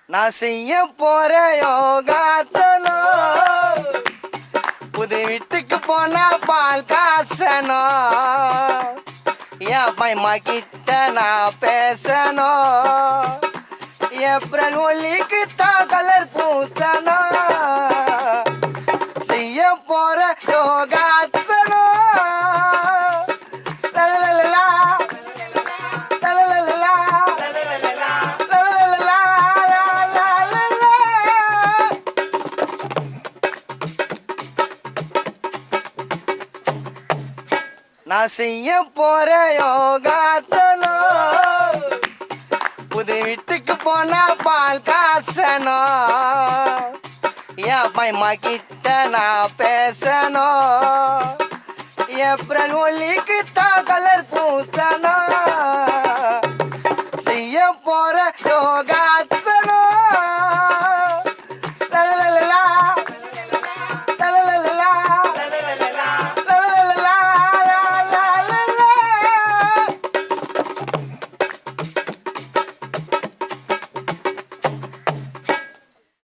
நான் செய்ய போற யோகாசனம் புது வீட்டுக்கு போனா பால் காசணும் என் பையமா கிட்ட நான் பேசணும் ஏப்ரல் ஒலிக்கு தான் கலர் பூசணும் செய்ய போற யோகாசனம் லலலலலா, லலலலலா, லலலலலா, லலலலலா. நான் செய்ய போற யோகாசனம் புது வீட்டுக்கு போனா பால் காசணும் என் பையமா கிட்ட நான் பேசணும் ஏப்ரல் ஒலிக்கு தான் கலர் பூசணும் செய்ய போற யோகா